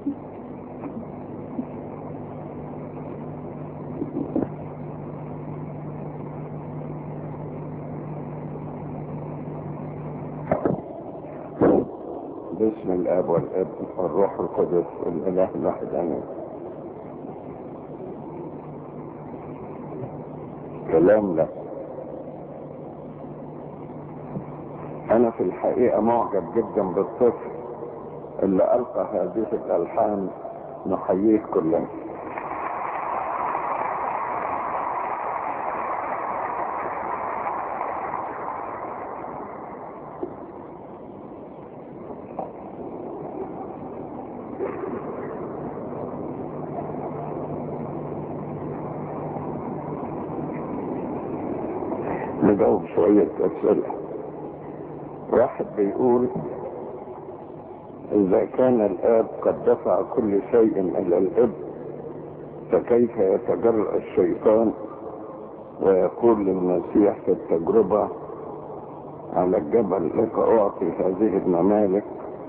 باسم الاب والابن والروح القدس الاله الواحد امين كلام لا انا في الحقيقة معجب جدا بالطفل اللي القى هذه الالحان نحييه كلنا نجاوب شوية أسئلة واحد بيقول إذا كان الآب قد دفع كل شيء إلى الإب فكيف يتجرأ الشيطان ويقول للمسيح في التجربة على الجبل لك أعطي هذه الممالك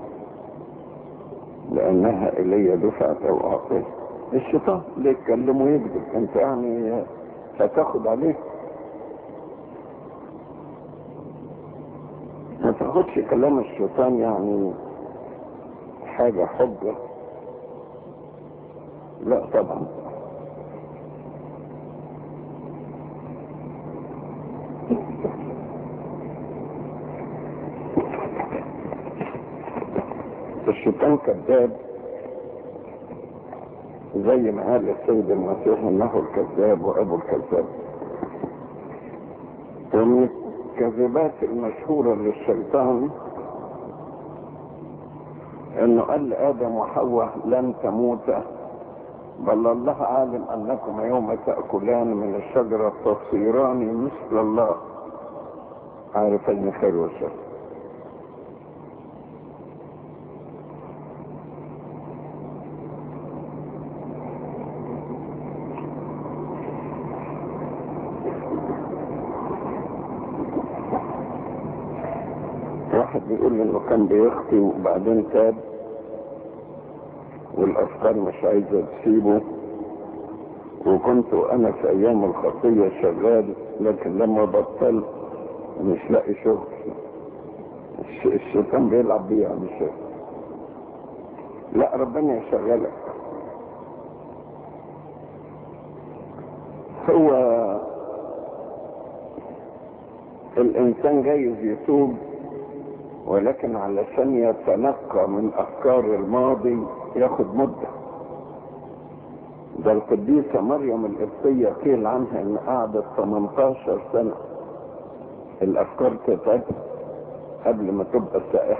لأنها إلي دفعت أو أعطي الشيطان اللي يتكلم ويكذب أنت يعني هتاخد عليه ما تاخدش كلام الشيطان يعني حاجة حجة لا طبعا الشيطان كذاب زي ما قال السيد المسيح انه الكذاب وابو الكذاب ومن الكذبات المشهورة للشيطان انه قال لادم وحواء لن تموتا بل الله عالم انكم يوم تأكلان من الشجرة تصيران مثل الله عارفين خير وشر واحد بيقول انه كان بيخطي وبعدين تاب والافكار مش عايزه تسيبه وكنت انا في ايام الخطيه شغال لكن لما بطلت مش لاقي شغل الش- الشيطان بيلعب بيها مش لا ربنا يشغلك هو الانسان جايز يتوب ولكن علشان يتنقى من افكار الماضي ياخد مدة ده القديسة مريم القبطية قيل عنها ان قعدت 18 سنة الافكار تتعبها قبل ما تبقى سائحة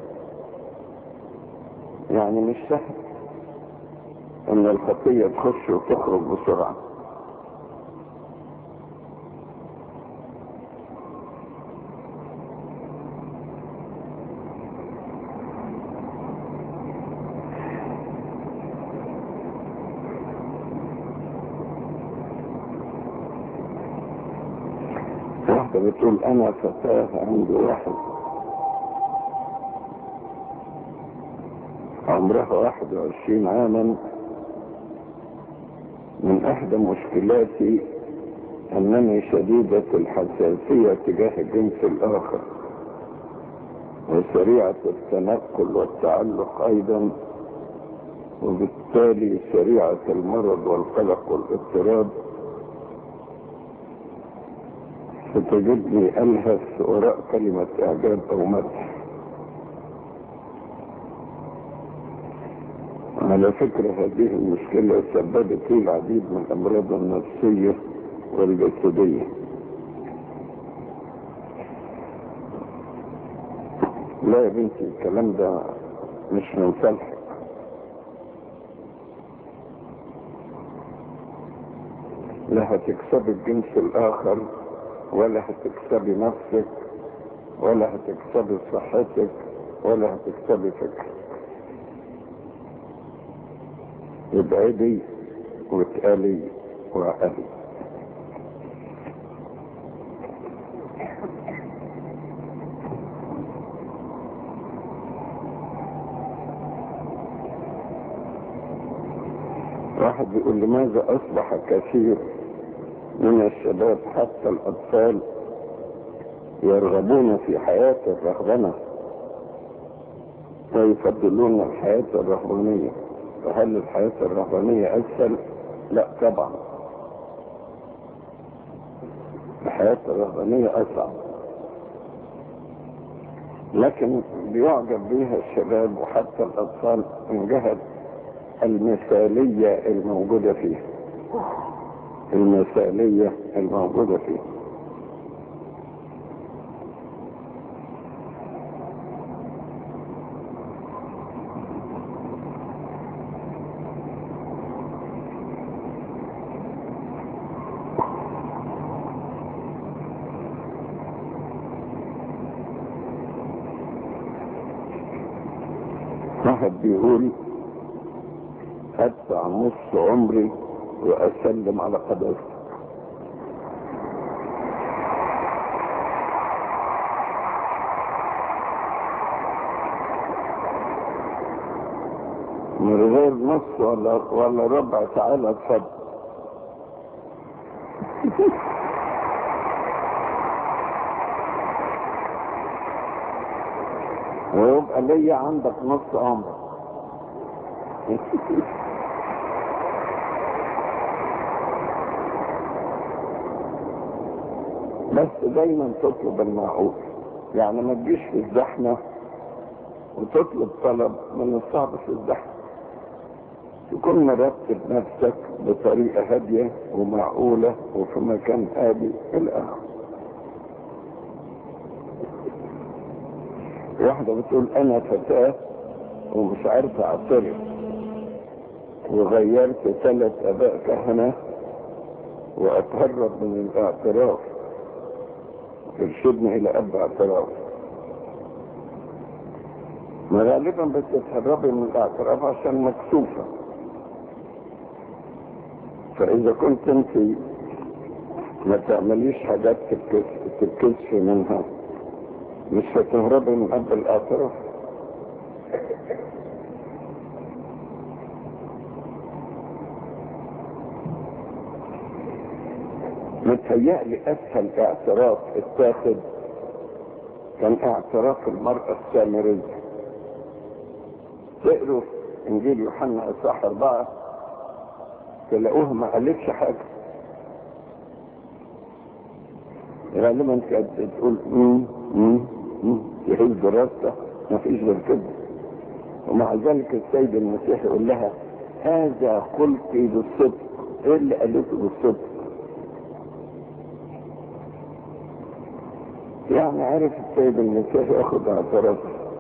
يعني مش سهل ان الخطية تخش وتخرج بسرعة واحدة بتقول أنا فتاة عندي واحد عمرها واحد وعشرين عاما من إحدى مشكلاتي أنني شديدة الحساسية تجاه الجنس الآخر وسريعة التنقل والتعلق أيضا وبالتالي سريعة المرض والقلق والاضطراب فتجدني ألهث وراء كلمة إعجاب أو مدح على فكرة هذه المشكلة سببت لي العديد من الأمراض النفسية والجسدية لا يا بنتي الكلام ده مش من صالحك لا هتكسبي الجنس الآخر ولا هتكسبي نفسك ولا هتكسبي صحتك ولا هتكسبي فكرك ابعدي واتقالي وعقلي واحد بيقول لماذا أصبح كثير من الشباب حتى الأطفال يرغبون في حياة الرهبنة ويفضلون الحياة الرهبانية فهل الحياة الرهبانية أسهل؟ لا طبعا الحياة الرهبانية أصعب لكن بيعجب بها الشباب وحتى الأطفال من جهة المثالية الموجودة فيها المثالية الموجودة فيها واحد بيقول ادفع نص عمري واسلم على قدرتك من غير نص ولا ولا ربع تعالى اتفضل ويبقى ليا عندك نص عمرك بس دايما تطلب المعقول يعني ما تجيش في الزحمة وتطلب طلب من الصعب في الزحمة تكون مرتب نفسك بطريقة هادية ومعقولة وفي مكان هادي إلى آخره واحدة بتقول أنا فتاة ومش عارفة أعترف وغيرت ثلاث أباء كهنة وأتهرب من الاعتراف ترشدني إلى أب اعتراف ما غالبا بتتهربي من الاعتراف عشان مكسوفة فإذا كنت أنت ما تعمليش حاجات تتكسفي منها مش هتهربي من أب الاعتراف متهيألي أسهل اعتراف اتاخد كان اعتراف المرأة السامرية تقروا انجيل يوحنا اصحاح اربعة تلاقوها ما قالتش حاجة غالبا كانت تقول امم امم امم يهز دراسة ما فيش غير كده ومع ذلك السيد المسيح يقول لها هذا قلتي بالصدق ايه اللي قالته بالصدق يعني عرف السيد المسيح ياخد اعتراف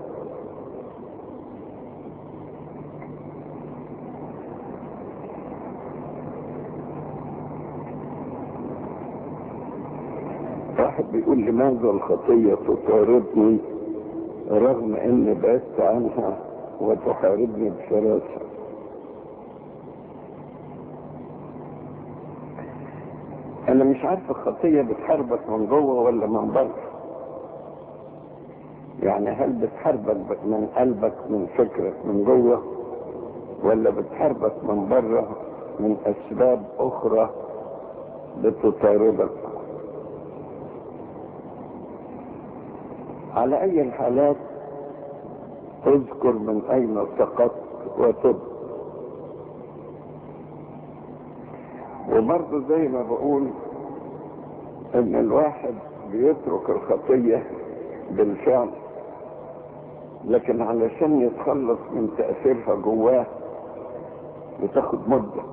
واحد بيقول لماذا الخطية تطاردني رغم اني بعدت عنها وتحاربني بشراسة انا مش عارف الخطية بتحاربك من جوه ولا من بره يعني هل بتحاربك من قلبك من فكرك من جوه ولا بتحاربك من بره من اسباب اخرى بتطاردك على اي الحالات اذكر من اين سقطت وتب وبرضه زي ما بقول ان الواحد بيترك الخطية بالفعل لكن علشان يتخلص من تأثيرها جواه بتاخد مدة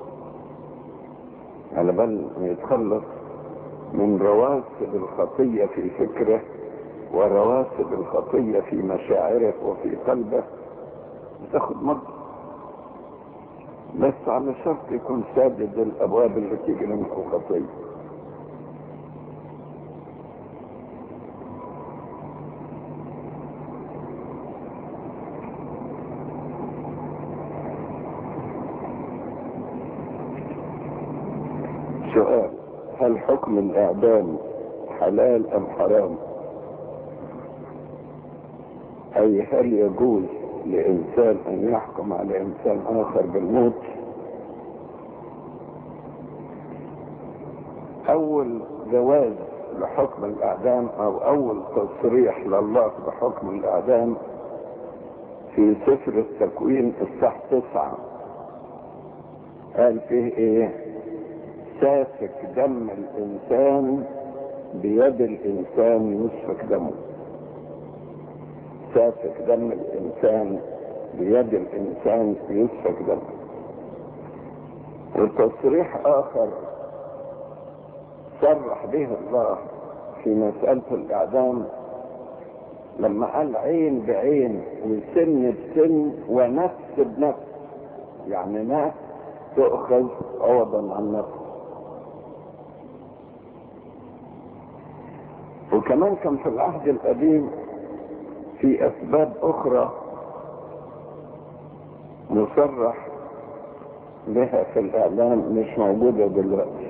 على بال ما يتخلص من رواسب الخطية في فكره ورواسب الخطية في مشاعره وفي قلبه بتاخد مدة بس على شرط يكون سادد الابواب اللي تيجي منها الخطية سؤال هل حكم الاعدام حلال ام حرام اي هل يجوز لانسان ان يحكم على انسان اخر بالموت اول جواز لحكم الاعدام او اول تصريح لله بحكم الاعدام في سفر التكوين الصح تسعة قال فيه ايه سافك دم الانسان بيد الانسان يسفك دمه سافك دم الانسان بيد الانسان يسفك دمه وتصريح اخر صرح به الله في مسألة الاعدام لما قال عين بعين وسن بسن ونفس بنفس يعني نفس تؤخذ عوضا عن نفس وكمان كان في العهد القديم في اسباب اخرى مصرح بها في الاعلام مش موجودة دلوقتي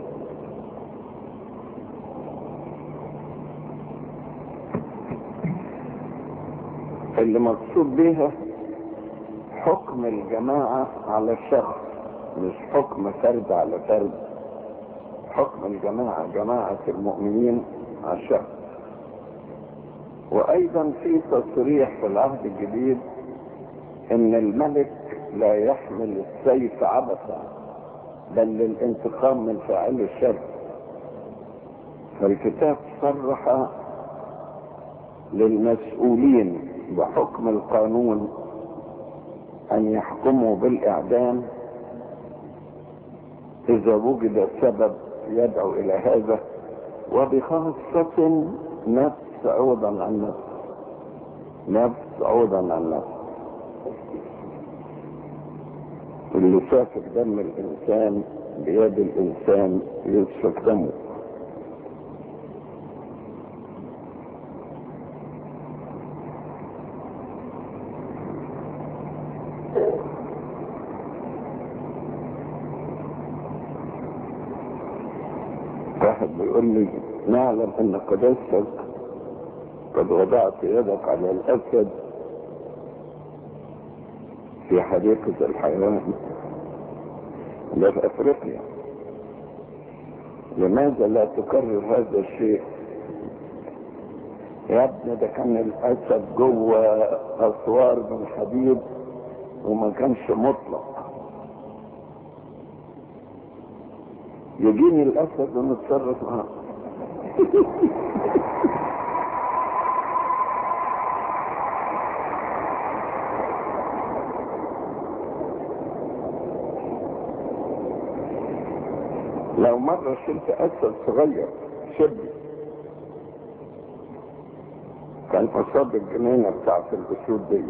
اللي مقصود بيها حكم الجماعة على الشخص مش حكم فرد على فرد حكم الجماعة جماعة المؤمنين على الشخص وايضا في تصريح في العهد الجديد ان الملك لا يحمل السيف عبثا بل للانتقام من فاعل الشر فالكتاب صرح للمسؤولين بحكم القانون ان يحكموا بالاعدام اذا وجد سبب يدعو الى هذا وبخاصة نفس عوضا عن نفس نفس عوضا عن نفس اللي سافك دم الانسان بيد الانسان يسفك دمه واحد بيقول لي نعلم ان قداستك قد وضعت يدك على الاسد في حديقة الحيوان ده في افريقيا لماذا لا تكرر هذا الشيء يا ابني ده كان الاسد جوه اسوار من حديد وما كانش مطلق يجيني الاسد ونتصرف معاه لو مرة شلت اسد صغير شبي كان قصاد الجنينة بتاعت الاسود دي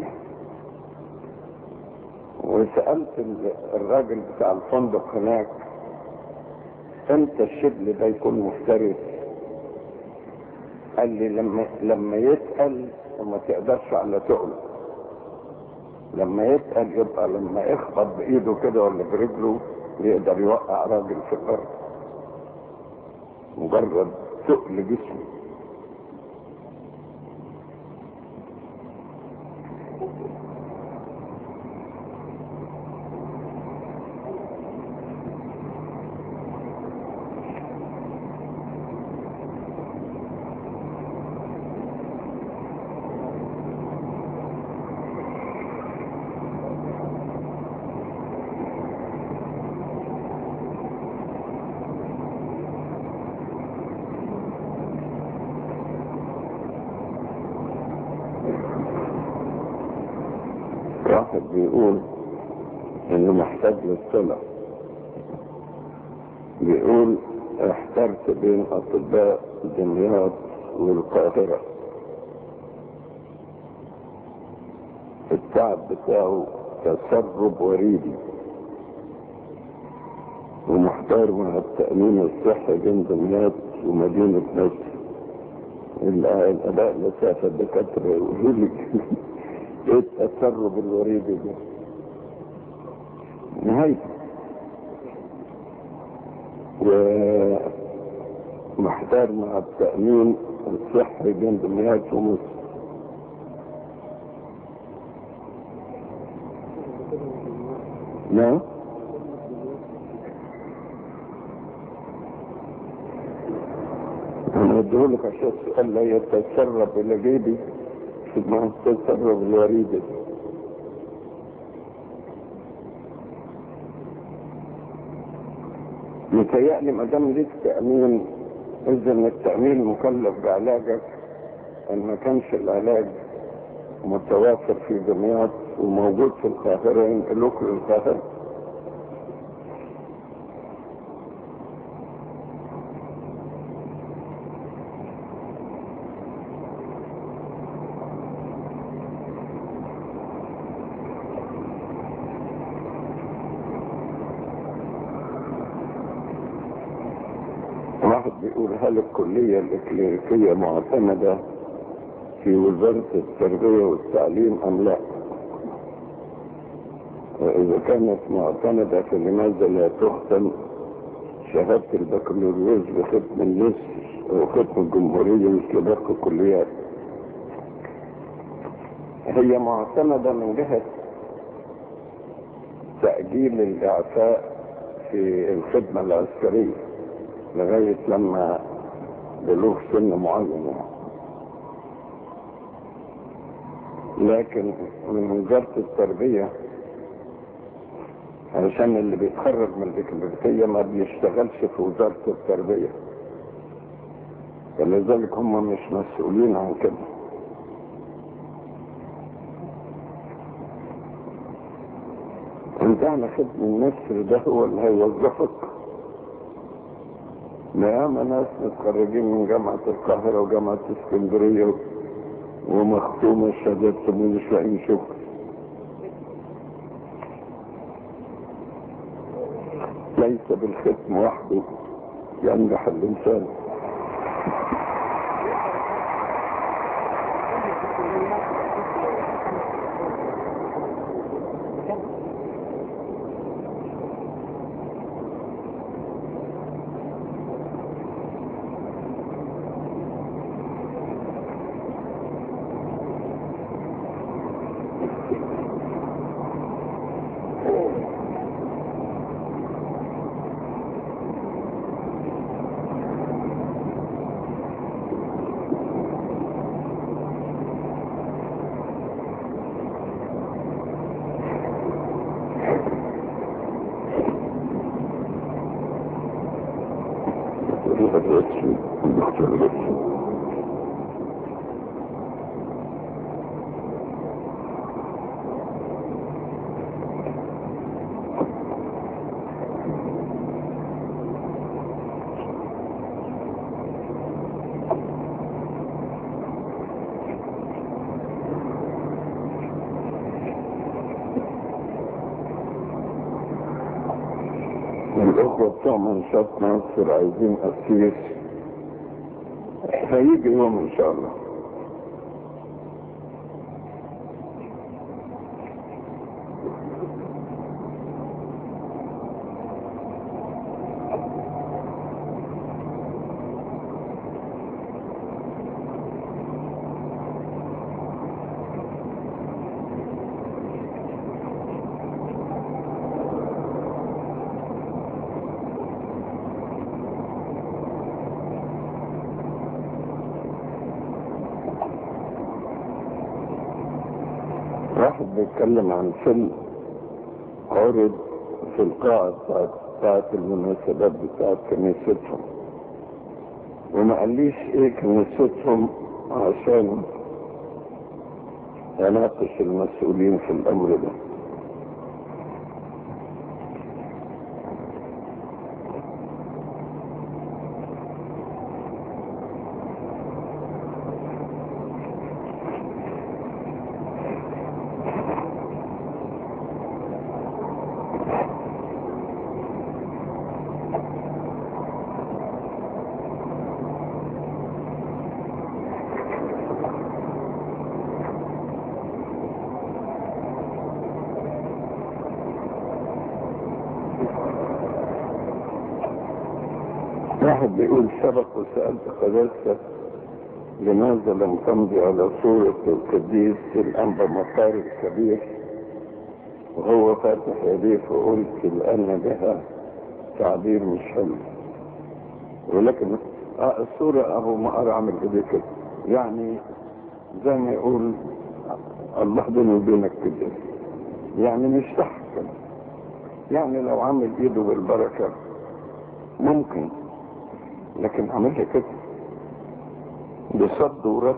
وسألت الراجل بتاع الفندق هناك امتى الشبل ده يكون مفترس قال لي لما لما يتقل وما تقدرش على تقله لما يتقل يبقى لما يخبط بايده كده ولا برجله يقدر يوقع راجل في الارض مجرد تقل جسمه واحد بيقول انه محتاج للصلة بيقول احترت بين اطباء دمياط والقاهرة التعب بتاعه تسرب وريدي ومحتار مع التأمين الصحي بين دمياط ومدينة نصر الآباء لسافة الدكاترة يقولوا لي ايه التسرب الوريدي ده نهايته ومحتار مع التأمين الصحي بين دمياط ومصر نعم بديهولك عشان السؤال لا يتسرب الى جيبي في ما تتسرب الوريدة متهيألي ما دام ليك تأمين إذا التأمين مكلف بعلاجك إن ما كانش العلاج متوافر في دمياط وموجود في القاهرة ينقلوك للقاهرة واحد بيقول هل الكلية الإكليريكية معتمدة في وزارة التربية والتعليم أم لا؟ وإذا كانت معتمدة فلماذا لا تختم شهادة البكالوريوس بختم النصف وختم الجمهورية مثل باقي الكليات؟ هي معتمدة من جهة تأجيل الإعفاء في الخدمة العسكرية لغاية لما بلوغ سن معين لكن من وزارة التربية علشان اللي بيتخرج من الإكليريكية ما بيشتغلش في وزارة التربية فلذلك هم مش مسؤولين عن كده انت على خدمة النسر ده هو اللي هيوظفك ياما ناس متخرجين من جامعة القاهرة وجامعة اسكندرية ومختومة شهادتهم ومش لاقيين شغل ليس بالختم وحده ينجح الإنسان الأخوة بتوع منشط مصر عايزين أسيس هيجي يوم إن شاء الله واحد بيتكلم عن فيلم عرض في القاعة بتاعت, بتاعت المناسبات بتاعت كنيستهم وما قاليش ايه كنيستهم عشان يناقش المسؤولين في الامر ده واحد بيقول سبق وسألت قداسة لماذا لم تمضي على صورة القديس الأنبا مطار الكبير وهو فاتح يديه فقلت الآن بها تعبير مش حلو ولكن اه الصورة ابو مقر عامل ايديه كده يعني زي ما يقول الله بيني وبينك كده يعني مش صح كده يعني لو عامل ايده بالبركة ممكن لكن عملها كده بصد ورد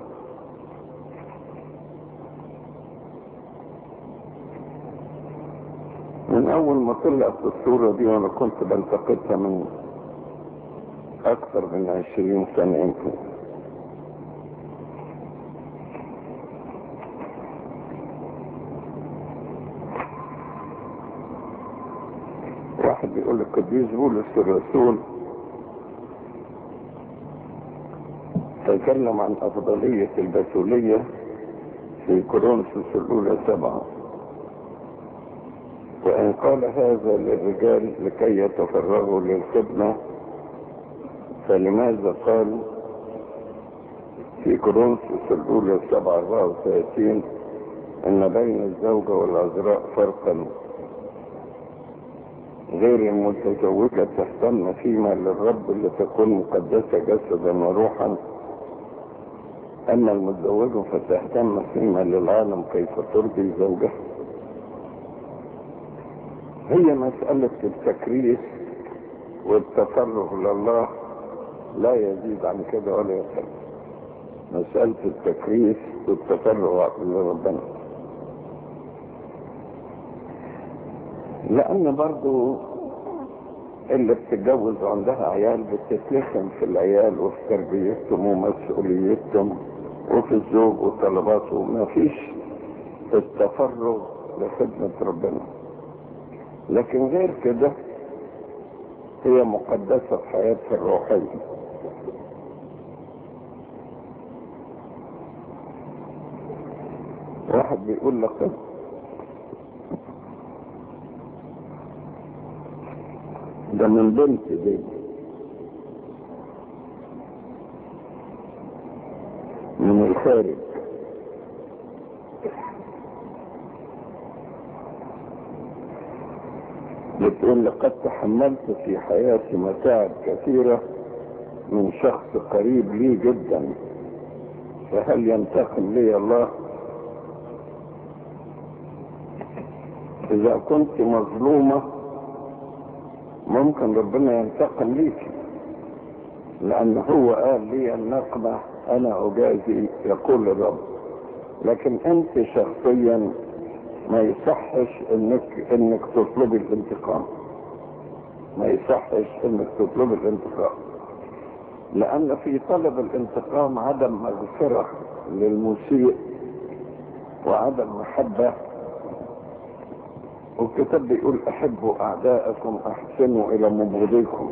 من اول ما طلعت الصورة دي وانا كنت بلتقطها من اكثر من عشرين سنة يمكن واحد بيقول القديس بولس الرسول تكلم عن افضلية البتولية في كورنثوس الاولى سبعة وان قال هذا للرجال لكي يتفرغوا للخدمة فلماذا قال في كورنثوس الاولى سبعة اربعة وثلاثين ان بين الزوجة والعذراء فرقا غير المتزوجة تهتم فيما للرب لتكون مقدسة جسدا وروحا أما المتزوجة فتهتم فيما للعالم كيف ترضي زوجها هي مسألة التكريس والتفرغ لله لا يزيد عن كده ولا يقل مسألة التكريس والتفرغ لربنا لأن برضو اللي بتتجوز عندها عيال بتتلخم في العيال وفي تربيتهم ومسؤوليتهم وفي الزوج وطلباته ما فيش التفرغ لخدمة ربنا لكن غير كده هي مقدسة في حياتها الروحية واحد بيقول لك ده من بنت دي من الخارج بتقول لقد تحملت في حياتي متاعب كثيرة من شخص قريب لي جدا فهل ينتقم لي الله إذا كنت مظلومة ممكن ربنا ينتقم ليك لأن هو قال لي النقمة أنا أجازي يقول الرب لكن أنت شخصيا ما يصحش انك انك تطلبي الانتقام ما يصحش انك تطلبي الانتقام لان في طلب الانتقام عدم مغفرة للمسيء وعدم محبة والكتاب بيقول احبوا اعداءكم احسنوا الى مبغضيكم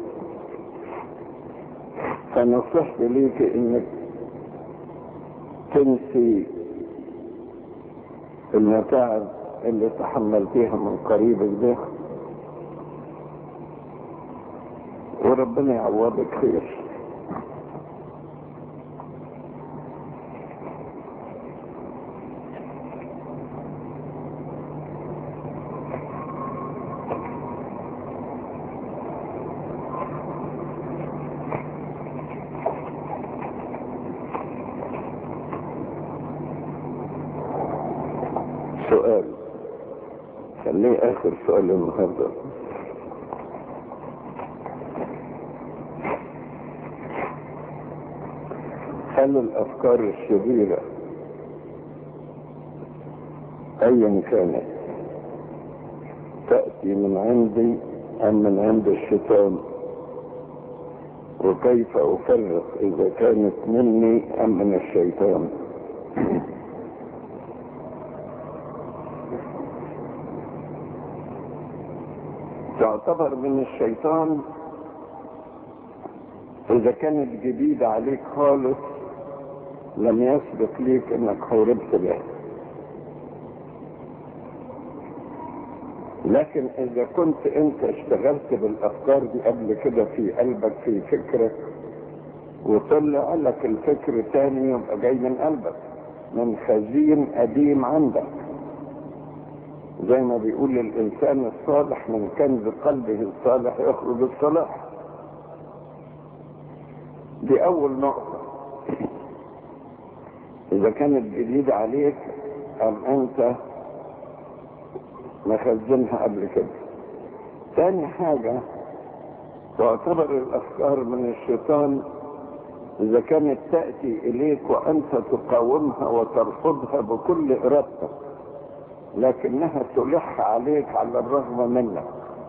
فنصحت ليك انك تنسي المتاعب اللي تحملتيها من قريبك ده وربنا يعوضك خير سؤال خليه اخر سؤال النهارده هل الافكار الشريره ايا كانت تاتي من عندي ام من عند الشيطان وكيف افرق اذا كانت مني ام من الشيطان تعتبر من الشيطان اذا كانت جديدة عليك خالص لم يسبق ليك انك حوربت بها لكن اذا كنت انت اشتغلت بالافكار دي قبل كده في قلبك في فكرك وطلع لك الفكر تاني يبقى جاي من قلبك من خزين قديم عندك زي ما بيقول الانسان الصالح من كنز قلبه الصالح يخرج الصلاح دي اول نقطة اذا كانت جديدة عليك ام انت مخزنها قبل كده تاني حاجة تعتبر الافكار من الشيطان اذا كانت تأتي اليك وانت تقاومها وترفضها بكل ارادتك لكنها تلح عليك على الرغم منك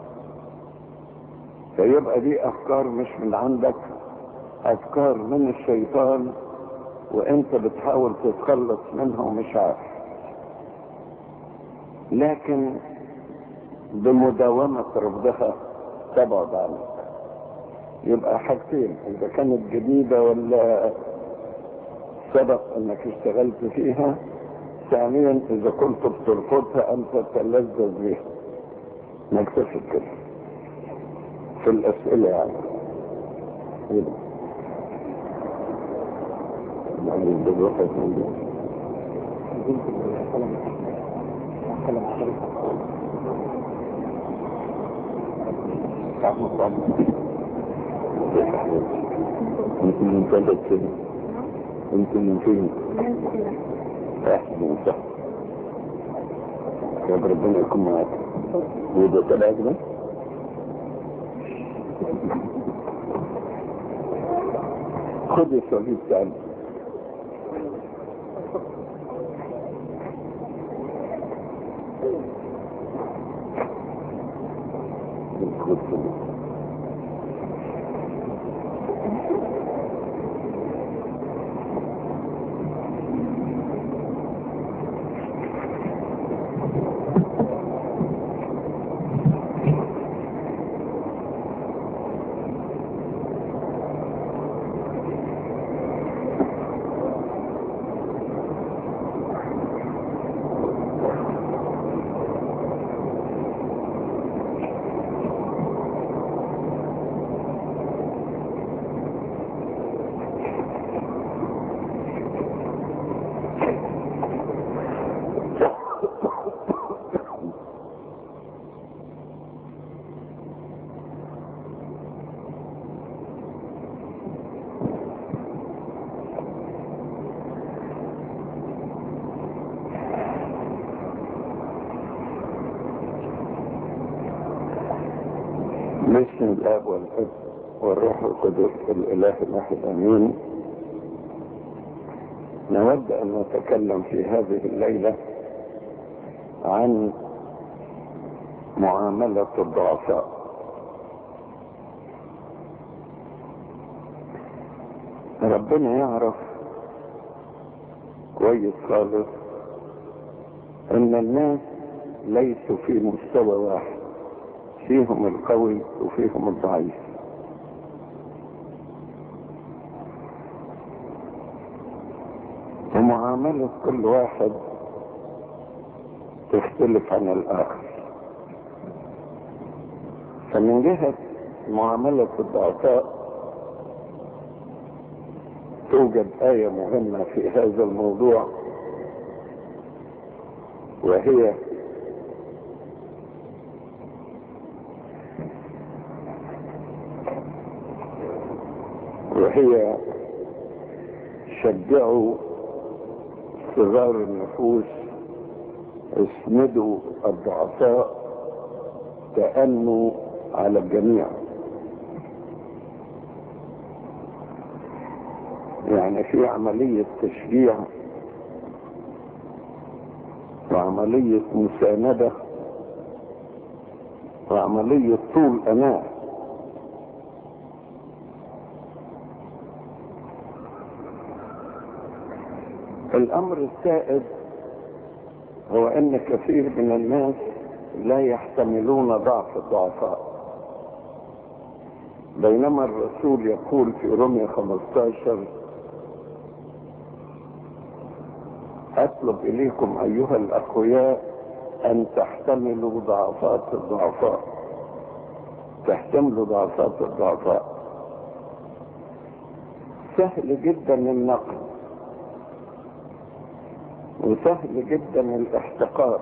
فيبقى دي افكار مش من عندك افكار من الشيطان وانت بتحاول تتخلص منها ومش عارف لكن بمداومة رفضها تبعد عنك يبقى حاجتين اذا كانت جديدة ولا سبق انك اشتغلت فيها ثانيا اذا كنت بترفضها انت تلذذ بها نكتفي كده في الاسئلة يعني كده يعني دلوقتي انت من ثلاث سنين انت من فين احسن صح يا ربنا يكون معاك وده تبعك ده خد الصليب تعالى خد الصليب باسم الاب والاب والروح القدس الاله الواحد امين نود ان نتكلم في هذه الليله عن معامله الضعفاء ربنا يعرف كويس خالص ان الناس ليسوا في مستوى واحد فيهم القوي وفيهم الضعيف ومعاملة كل واحد تختلف عن الآخر فمن جهة معاملة الضعفاء توجد آية مهمة في هذا الموضوع وهي وهي شجعوا صغار النفوس اسندوا الضعفاء تأنوا على الجميع يعني في عملية تشجيع وعملية مساندة وعملية طول أناه الامر السائد هو ان كثير من الناس لا يحتملون ضعف الضعفاء بينما الرسول يقول في رمية 15 اطلب اليكم ايها الاقوياء ان تحتملوا ضعفات الضعفاء تحتملوا ضعفات الضعفاء سهل جدا النقل وسهل جدا الاحتقار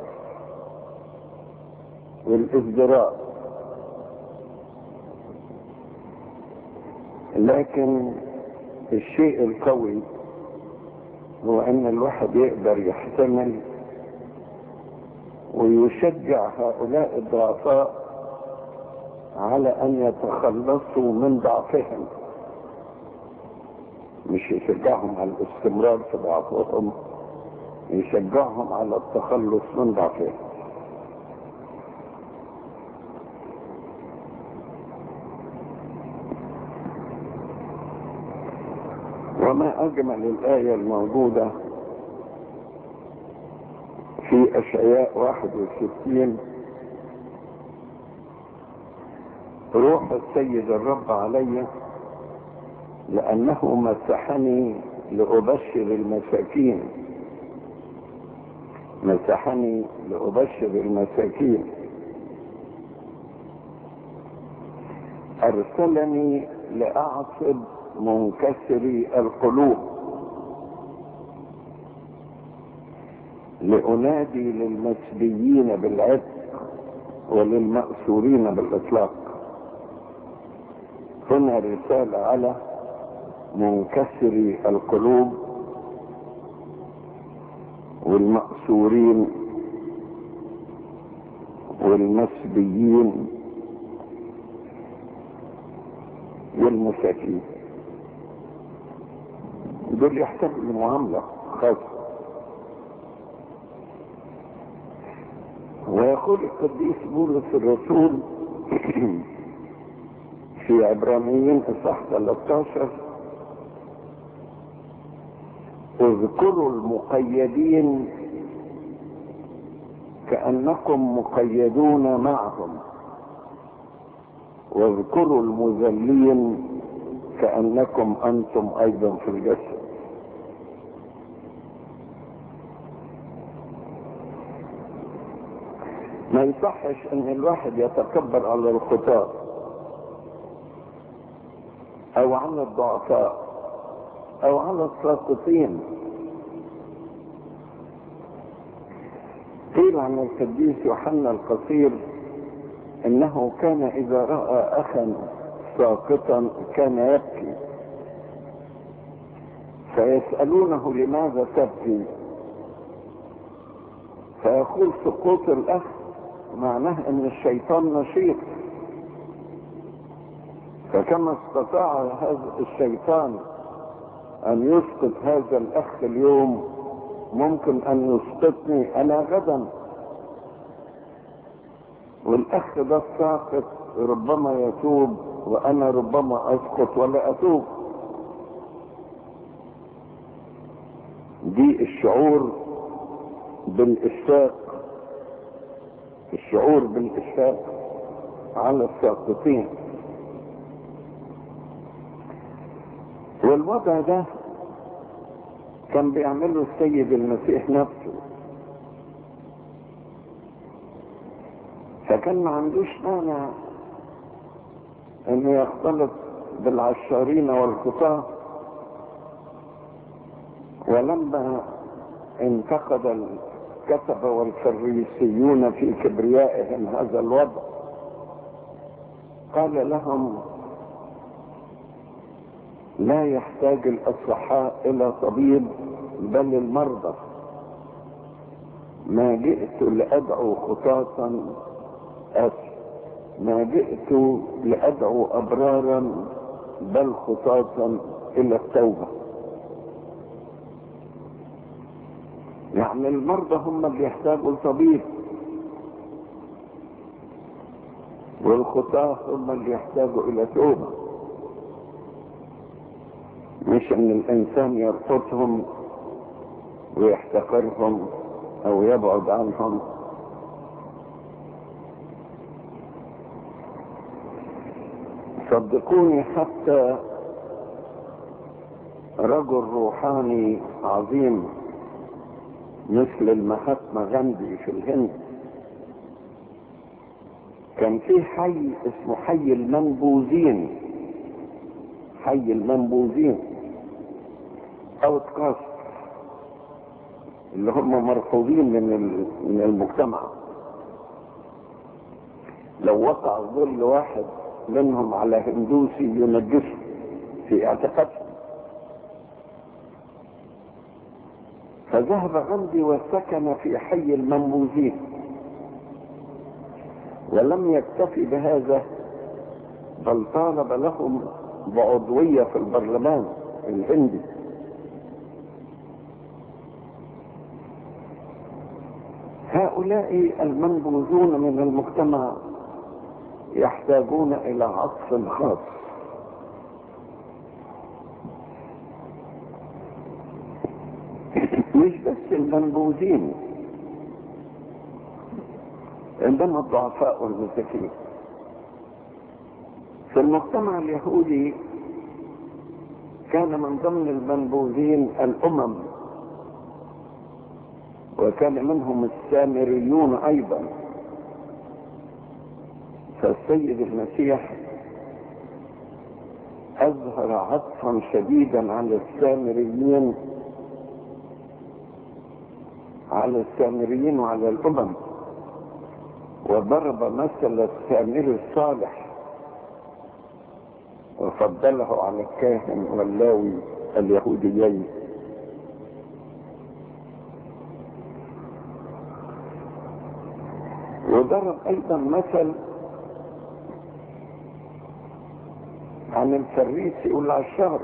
والازدراء لكن الشيء القوي هو ان الواحد يقدر يحتمل ويشجع هؤلاء الضعفاء على ان يتخلصوا من ضعفهم مش يشجعهم على الاستمرار في ضعفهم يشجعهم على التخلص من ضعفهم وما أجمل الآية الموجودة في أشعياء 61 روح السيد الرب علي لأنه مسحني لأبشر المساكين مسحني لأبشر المساكين أرسلني لأعصب منكسري القلوب لأنادي للمسبيين بالعتق وللمأسورين بالإطلاق هنا رسالة على منكسري القلوب والمأسورين والمسبيين والمساكين دول يحتاجوا لمعاملة خاصة ويقول القديس بولس الرسول في عبرانيين اصحاح 13 اذكروا المقيدين كأنكم مقيدون معهم واذكروا المذلين كأنكم أنتم أيضا في الجسد ما يصحش ان الواحد يتكبر على الخطاة او على الضعفاء او على الساقطين قيل عن القديس يوحنا القصير انه كان اذا راى اخا ساقطا كان يبكي فيسالونه لماذا تبكي فيقول سقوط الاخ معناه ان الشيطان نشيط فكما استطاع هذا الشيطان ان يسقط هذا الاخ اليوم ممكن ان يسقطني انا غدا والاخ ده الساقط ربما يتوب وانا ربما اسقط ولا اتوب دي الشعور بالاشفاق الشعور بالإشفاق على الساقطين والوضع ده كان بيعمله السيد المسيح نفسه فكان ما عندوش مانع انه يختلط بالعشارين والخطاة ولما انتقد الكتبة والفريسيون في كبريائهم هذا الوضع قال لهم لا يحتاج الأصحاء إلى طبيب بل المرضى ما جئت لأدعو خطاة أسف ما جئت لأدعو أبرارا بل خطاة إلى التوبة يعني المرضى هم اللي يحتاجوا لطبيب والخطاة هم اللي يحتاجوا إلى توبة مش ان الانسان يرفضهم ويحتقرهم او يبعد عنهم صدقوني حتى رجل روحاني عظيم مثل المهاتما غاندي في الهند كان في حي اسمه حي المنبوذين حي المنبوذين اوت كاست اللي هم مرفوضين من من المجتمع لو وقع ظل واحد منهم على هندوسي ينجسه في اعتقادهم فذهب غندي وسكن في حي المنبوذين ولم يكتفي بهذا بل طالب لهم بعضوية في البرلمان الهندي هؤلاء المنبوذون من المجتمع يحتاجون إلى عطف خاص مش بس المنبوذين عندما الضعفاء والمساكين في المجتمع اليهودي كان من ضمن المنبوذين الأمم وكان منهم السامريون أيضا فالسيد المسيح أظهر عطفا شديدا على السامريين على السامريين وعلى الأمم وضرب مثل السامري الصالح وفضله على الكاهن واللاوي اليهوديين وضرب ايضا مثل عن الفريسي والعشار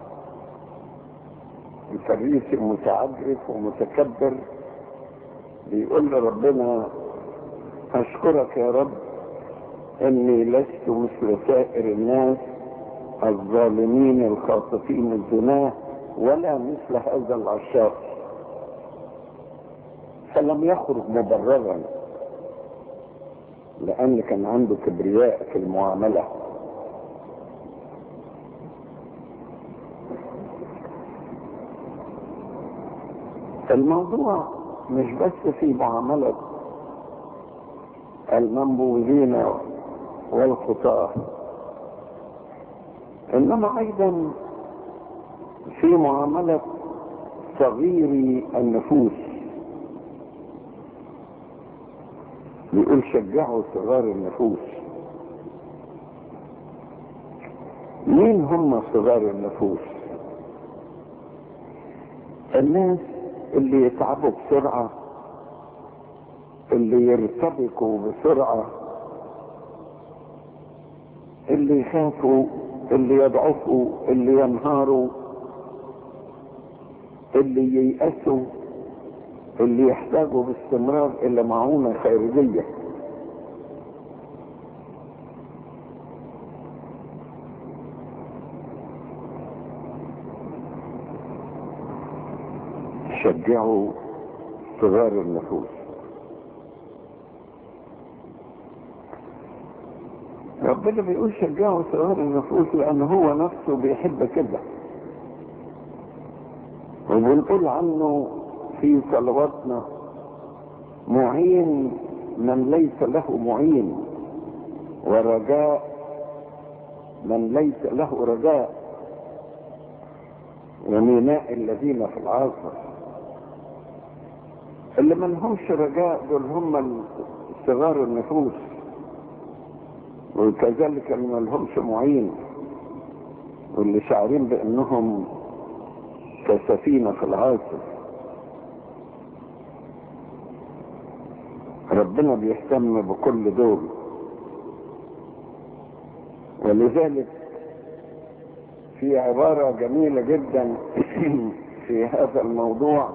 الفريسي متعجرف ومتكبر بيقول لربنا اشكرك يا رب اني لست مثل سائر الناس الظالمين الخاطفين الزناه ولا مثل هذا العشاق فلم يخرج مبررا لان كان عنده كبرياء في المعامله الموضوع مش بس في معامله المنبوذين والخطاه انما ايضا في معاملة صغير النفوس بيقول شجعوا صغار النفوس مين هم صغار النفوس الناس اللي يتعبوا بسرعة اللي يرتبكوا بسرعة اللي يخافوا اللي يضعفوا اللي ينهاروا اللي ييأسوا اللي يحتاجوا باستمرار الى معونة خارجية شجعوا صغار النفوس ربنا بيقول شجعوا صغار النفوس لان هو نفسه بيحب كده وبنقول عنه في صلواتنا معين من ليس له معين ورجاء من ليس له رجاء وميناء الذين في العاصر اللي ما لهمش رجاء دول هم صغار النفوس وكذلك اللي ما لهمش معين واللي شعرين بانهم كسفينة في العاصف ربنا بيهتم بكل دول ولذلك في عبارة جميلة جدا في هذا الموضوع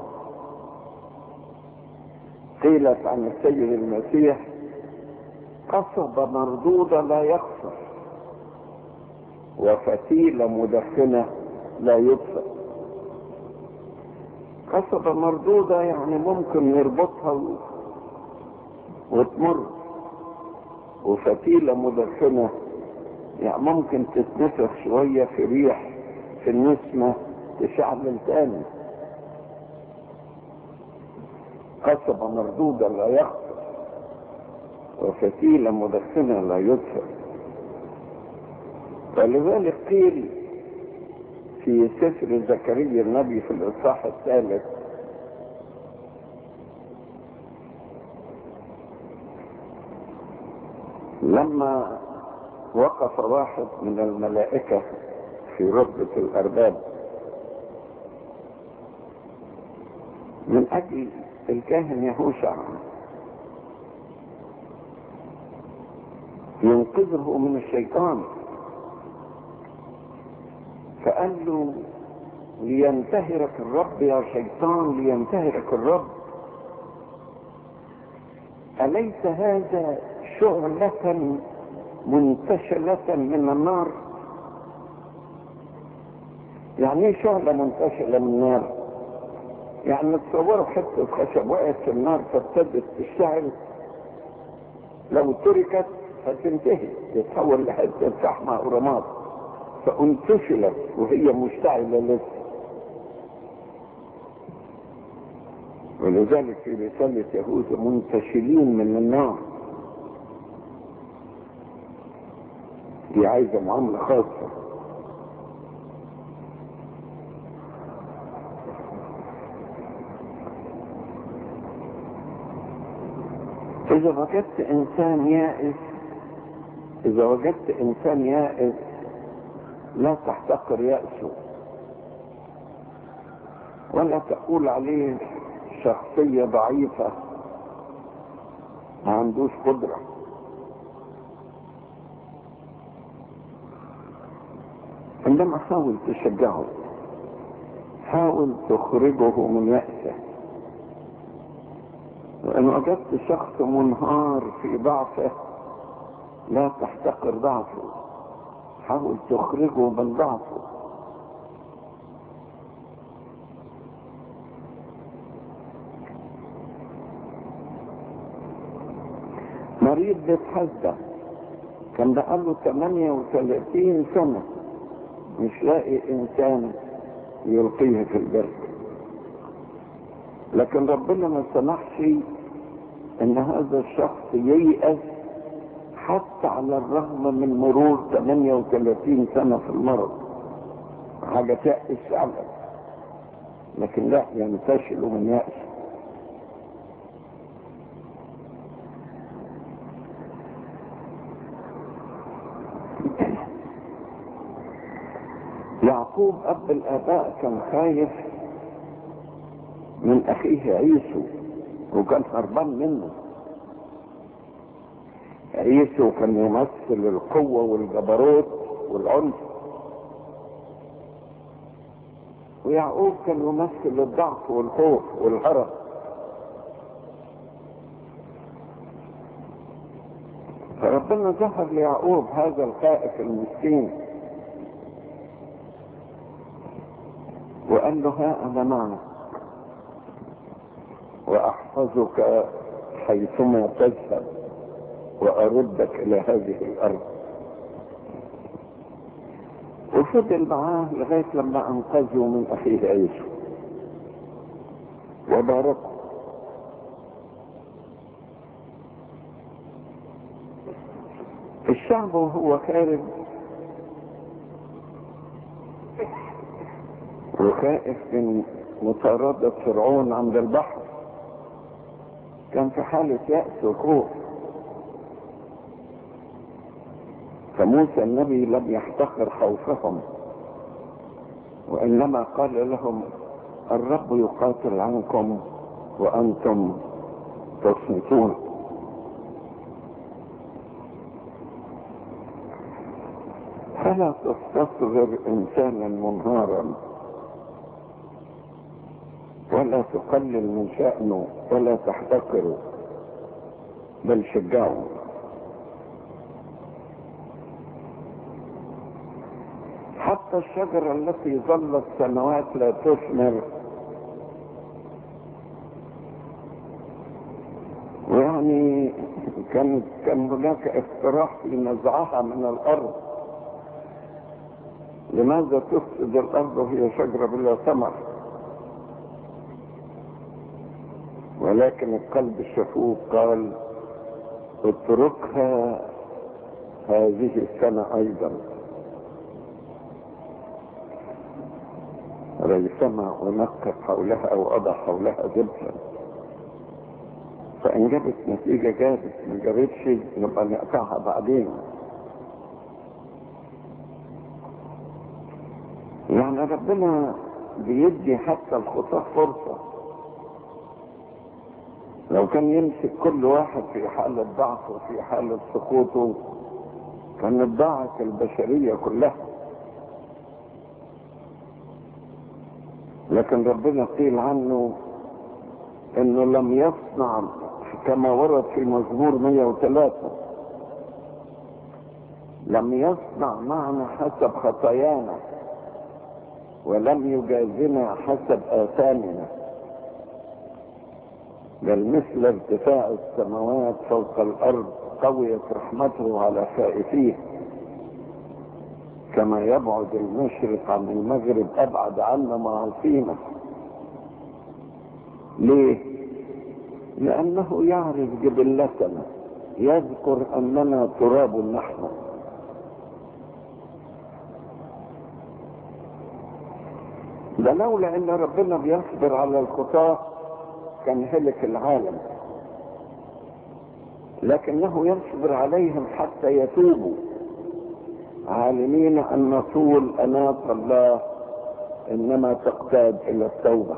قيلت عن السيد المسيح قصب مردودة لا يخسر وفتيلة مدخنة لا يطفئ قصبة مردودة يعني ممكن نربطها وتمر وفتيلة مدخنة يعني ممكن تتنفخ شوية في ريح في النسمة تشعل تاني قصبة مردودة لا يخسر وفتيلة مدخنة لا يدفع فلذلك قيل في سفر زكريا النبي في الإصحاح الثالث لما وقف واحد من الملائكة في رتبة الأرباب أجل الكاهن يهوشع ينقذه من الشيطان فقال له لينتهرك الرب يا شيطان لينتهرك الرب أليس هذا شعلة منتشلة من النار يعني ايه شعلة منتشلة من النار يعني تصوروا حتة خشب وقعت في النار فابتدت تشتعل لو تركت هتنتهي تتحول لحتة فحمة أو رماد فانتشلت وهي مشتعلة لسه ولذلك في رسالة يهوذا منتشلين من النار دي عايزة معاملة خاصة إذا وجدت إنسان يائس إذا وجدت إنسان يائس لا تحتقر يأسه ولا تقول عليه شخصية ضعيفة ما عندوش قدرة عندما حاول تشجعه حاول تخرجه من يأسه وإن وجدت شخص منهار في ضعفه لا تحتقر ضعفه حاول تخرجه من ضعفه مريض بيتحدى كان بقاله 38 سنة مش لاقي إنسان يلقيه في البر لكن ربنا ما سمحش ان هذا الشخص ييأس حتى على الرغم من مرور 38 سنة في المرض حاجة تأس فعلا لكن لا ينتشل من يأس يعقوب أب الآباء كان خايف من أخيه عيسو وكان هربان منه عيسو كان يمثل القوة والجبروت والعنف ويعقوب كان يمثل الضعف والخوف والهرب فربنا ظهر ليعقوب هذا الخائف المسكين وقال له ها أنا معك وأحفظك حيثما تذهب وأردك إلى هذه الأرض وفضل معاه لغاية لما أنقذه من أخيه عيسو وباركه الشعب وهو خارج وخائف من مطاردة فرعون عند البحر كان في حالة يأس وخوف فموسى النبي لم يحتقر خوفهم وإنما قال لهم الرب يقاتل عنكم وأنتم تصمتون فلا تستصغر إنسانا منهارا ولا تقلل من شأنه ولا تحتقره بل شجعه حتى الشجرة التي ظلت سنوات لا تثمر ويعني كان كان هناك اقتراح في نزعها من الارض لماذا تفسد الارض وهي شجره بلا ثمر ولكن القلب الشفوف قال اتركها هذه السنة ايضا ريثما ونقب حولها وأضع حولها زبلا فإن جابت نتيجة جابت ما جابتش نبقى نقطعها بعدين يعني ربنا بيدي حتى الخطاة فرصة لو كان يمسك كل واحد في حالة ضعف وفي حالة سقوطه كانت ضاعت البشرية كلها لكن ربنا قيل عنه انه لم يصنع كما ورد في مزمور 103 لم يصنع معنا حسب خطايانا ولم يجازنا حسب آثامنا بل مثل ارتفاع السماوات فوق الأرض قويت رحمته على خائفيه كما يبعد المشرق عن المغرب أبعد عنا معاصينا ليه؟ لأنه يعرف جبلتنا يذكر أننا تراب نحن ده لولا ان ربنا بيصبر على الخطاة كان هلك العالم لكنه يصبر عليهم حتى يتوبوا عالمين ان طول اناة الله انما تقتاد الى التوبة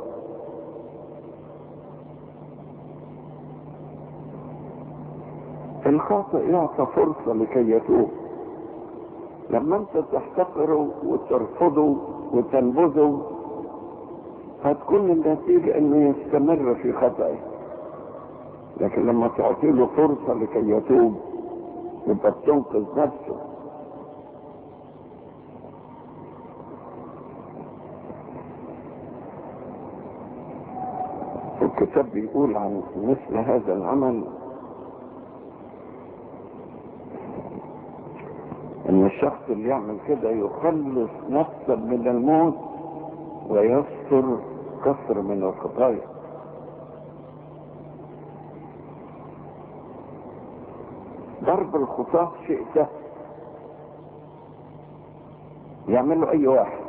الخاطئ يعطى فرصة لكي يتوب لما انت تحتقره وترفضه وتنبذه هتكون النتيجة انه يستمر في خطأه لكن لما تعطي له فرصة لكي يتوب يبقى بتنقذ نفسه الكتاب بيقول عن مثل هذا العمل ان الشخص اللي يعمل كده يخلص نفسه من الموت ويستر كثر من الخطايا ضرب الخطاة شيء سهل يعمله اي واحد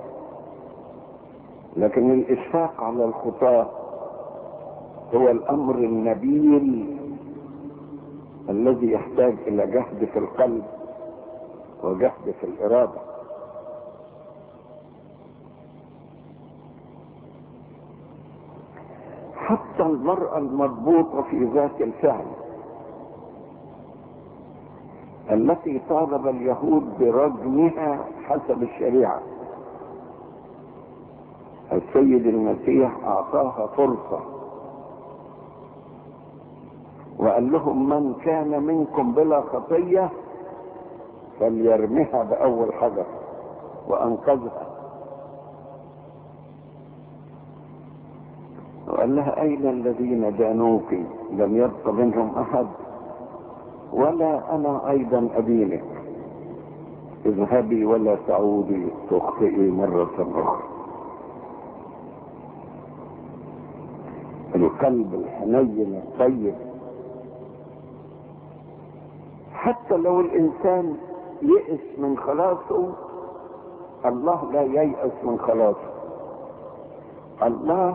لكن الاشفاق على الخطاة هو الامر النبيل الذي يحتاج الى جهد في القلب وجهد في الاراده حتى المرأة المضبوطة في ذات الفعل التي طالب اليهود برجمها حسب الشريعة السيد المسيح أعطاها فرصة وقال لهم من كان منكم بلا خطية فليرمها بأول حجر وأنقذها وقال لها أين الذين دانوك لم يبق منهم أحد ولا أنا أيضا أدينك اذهبي ولا تعودي تخطئي مرة أخرى القلب الحنين الطيب حتى لو الإنسان يئس من خلاصه الله لا ييأس من خلاصه الله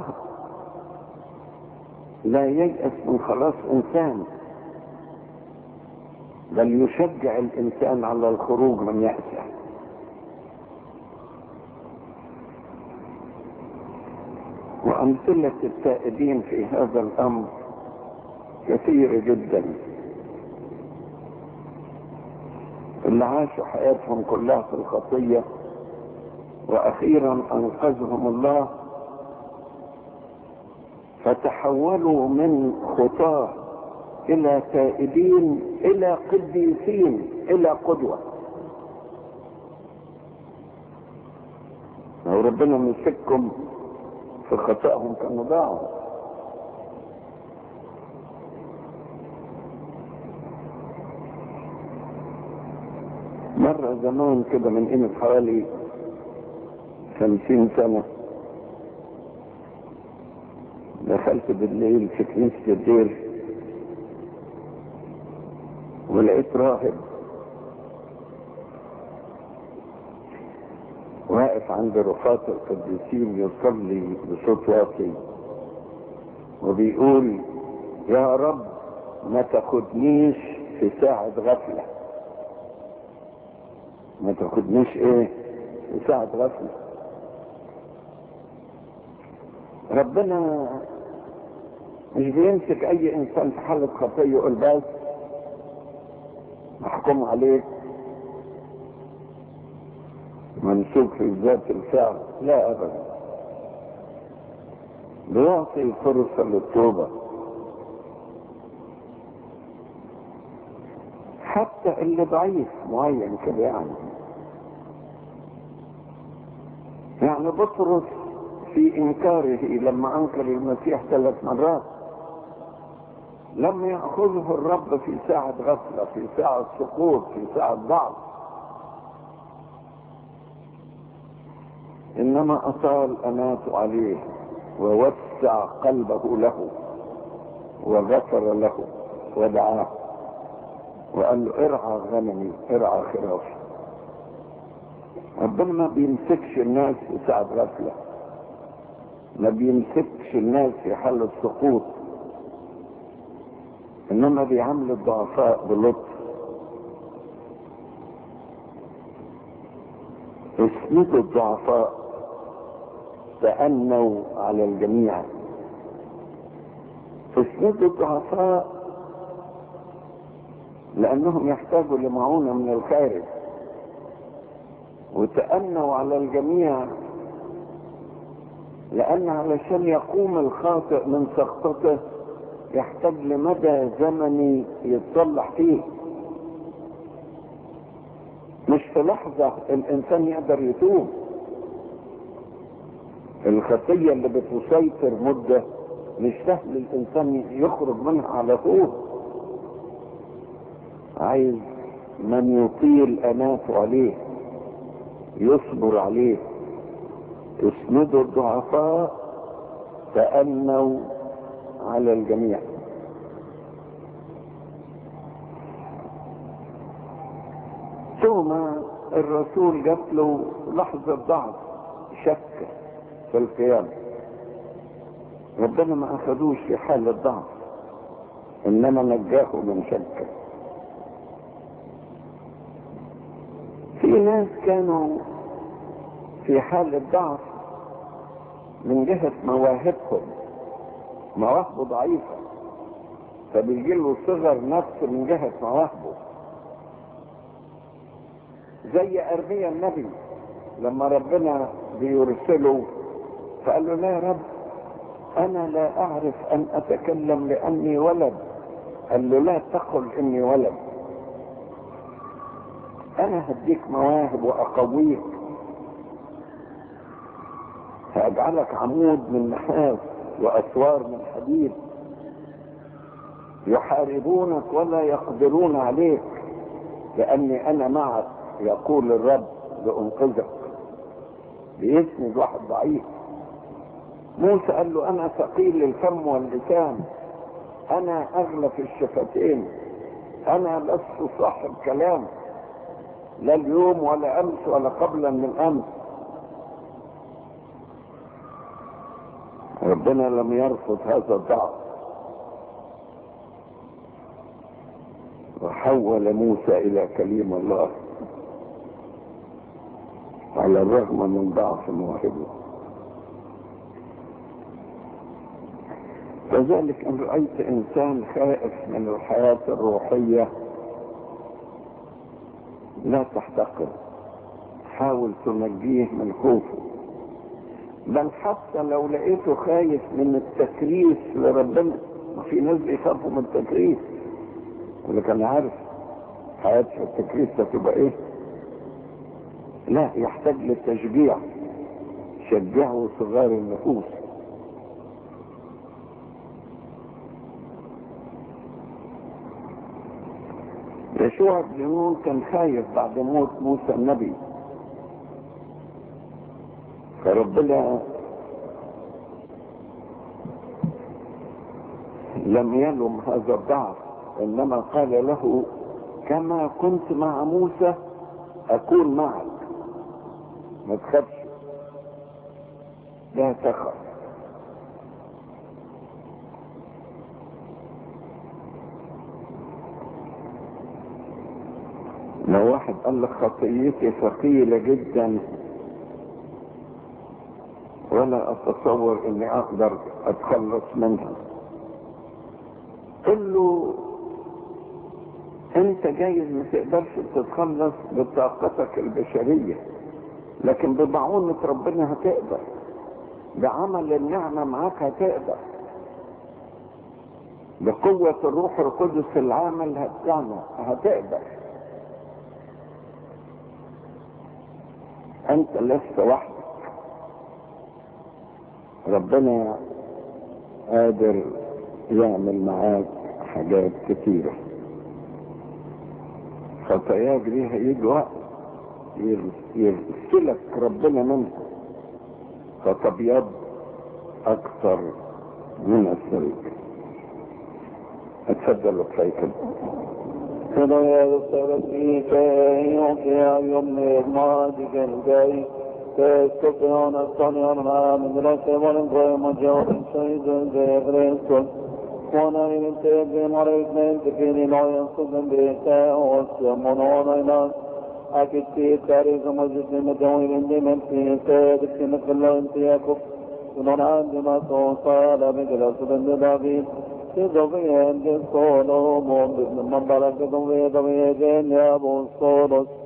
لا ييأس من خلاص إنسان بل يشجع الإنسان على الخروج من يأسه وأمثلة التائبين في هذا الأمر كثيرة جدا اللي عاشوا حياتهم كلها في الخطية وأخيرا أنقذهم الله فتحولوا من خطاه الى تائبين الى قديسين الى قدوة لو ربنا مسكهم في خطأهم كانوا ضاعوا مرة زمان كده من قيمة حوالي خمسين سنة دخلت بالليل في كنيسة الدير ولقيت راهب واقف عند رفاة القديسين يصلي بصوت واطي وبيقول يا رب ما تاخدنيش في ساعة غفلة ما تاخدنيش ايه في ساعة غفلة ربنا مش بيمسك اي انسان في حالة خطية يقول بس محكوم عليك ممسوك في ذات الفعل لا ابدا بيعطي فرصة للتوبة حتى اللي ضعيف معين كده يعني يعني بطرس في انكاره لما انكر المسيح ثلاث مرات لم يأخذه الرب في ساعة غفلة في ساعة سقوط في ساعة ضعف إنما أطال أناته عليه ووسع قلبه له وغفر له ودعاه وقال له ارعى غنمي ارعى خرافي ربنا ما بيمسكش الناس في ساعة غفلة ما بيمسكش الناس في حال السقوط انما بيعامل الضعفاء بلطف اسندوا الضعفاء تأنوا على الجميع اسندوا الضعفاء لأنهم يحتاجوا لمعونة من الخارج وتأنوا على الجميع لأن علشان يقوم الخاطئ من سقطته يحتاج لمدى زمني يتصلح فيه مش في لحظة الإنسان يقدر يتوب الخطية اللي بتسيطر مدة مش سهل الإنسان يخرج منها على طول عايز من يطيل أناته عليه يصبر عليه اسندوا الضعفاء تأنوا على الجميع ثم الرسول جات له لحظة ضعف شك في القيامة ربنا ما أخذوش في حال الضعف إنما نجاه من شك في ناس كانوا في حال الضعف من جهة مواهبهم مواهبه ضعيفة فبيجي له صغر نفس من جهة مواهبه زي أرميا النبي لما ربنا بيرسله فقال له لا يا رب أنا لا أعرف أن أتكلم لأني ولد قال له لا تقل إني ولد أنا هديك مواهب وأقويك هأجعلك عمود من نحاس وأسوار من حديد يحاربونك ولا يقدرون عليك لأني أنا معك يقول الرب لأنقذك بيسند واحد ضعيف موسى قال له أنا ثقيل الفم واللسان أنا أغلى في الشفتين أنا لست صاحب كلام لا اليوم ولا أمس ولا قبلا من أمس ربنا لم يرفض هذا الضعف وحول موسى إلى كليم الله على الرغم من ضعف مواهبه كذلك ان رايت انسان خائف من الحياه الروحيه لا تحتقر حاول تنجيه من خوفه بل حتى لو لقيته خايف من التكريس لربنا ما في ناس بيخافوا من التكريس اللي كان عارف حياته التكريس هتبقى ايه لا يحتاج للتشجيع شجعوا صغار النفوس يشوع بن نون كان خايف بعد موت موسى النبي فربنا لم يلم هذا الضعف انما قال له كما كنت مع موسى اكون معك ما تخافش لا تخف لو واحد قال لك خطيتي ثقيلة جدا ولا اتصور اني اقدر اتخلص منها قل له انت جايز ما تقدرش تتخلص بطاقتك البشرية لكن بمعونة ربنا هتقدر بعمل النعمة معاك هتقدر بقوة الروح القدس العامل هتعمل هتقدر انت لست وحدك ربنا قادر يعمل معاك حاجات كتيرة خطاياك دي هيجي وقت يرسلك ربنا منها فتبيض اكثر من الثلج اتفضل كفايه كده كده يا رسالة فيك يوكي يوم الماضي الجاي تستطيعون الصنيع من رسل ولنقوي مجاور شهيد زي غريسكم وانا ينتبه مريض من تكيني لا ينصد بيتا وسمون ونينا أكيد في تاريخ مجلس مدوي من دمن في سيد في مثل الله انتياكم ونون عندما توصل بجلس بن دابين تضوي عند الصولوم من بلد ضوي ضوي جن يا ابو الصولوس